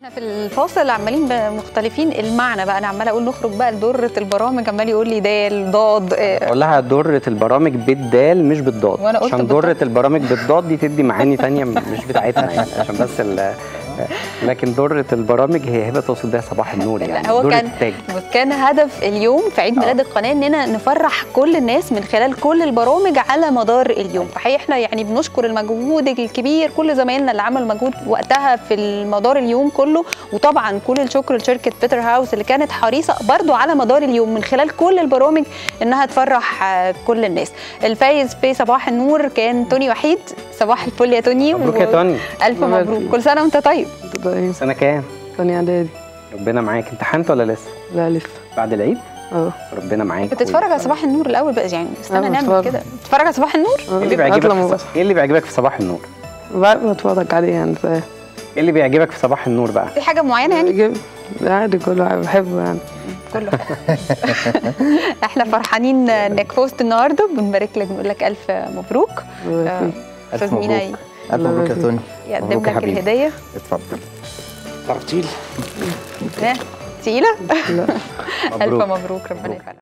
احنا في الفاصل عمالين مختلفين المعنى بقى انا عماله اقول نخرج بقى لدره البرامج عمال يقول لي دال ضاد آه، اقول لها درة البرامج بالدال مش بالضاد وأنا قلت عشان بالضاد. درة البرامج بالضاد دي تدي معاني تانية مش بتاعتنا يعني عشان بس ال- لكن درة البرامج هي هبة تقصد بيها صباح النور يعني لا هو درة كان التاج كان هدف اليوم في عيد ميلاد القناه اننا نفرح كل الناس من خلال كل البرامج على مدار اليوم فحقيقة احنا يعني بنشكر المجهود الكبير كل زمايلنا اللي عملوا مجهود وقتها في مدار اليوم كله وطبعا كل الشكر لشركه بيتر هاوس اللي كانت حريصه برضو على مدار اليوم من خلال كل البرامج انها تفرح آه، كل الناس الفايز في صباح النور كان توني وحيد صباح الفل يا توني مبروك يا توني الف مبروك. مبروك كل سنه وانت طيب طيب سنة كام؟ تاني اعدادي ربنا معاك امتحنت ولا لسه؟ لا لسه بعد العيد؟ اه ربنا معاك بتتفرج على صباح النور الاول بقى يعني استنى أنا نعمل بتفرج. كده بتتفرج على صباح النور ايه اللي بيعجبك هطلع في مباشر. صباح- ايه اللي بيعجبك في صباح النور؟ بعد ما اتفرج عليه يعني ف ايه اللي بيعجبك في صباح النور بقى؟ في حاجه معينه يعني جيب- عادي كله عادي، بحبه يعني كله احنا فرحانين انك فزت النهارده بنبارك لك بنقول لك الف مبروك آه، ألف استاذ مينا مبروك ألف مبروك يا توني يقدم مبروك يا لك حبيبي. الهديه اتفضل ترتيل ها تقيله لا الف مبروك مبروك ربنا يفرحك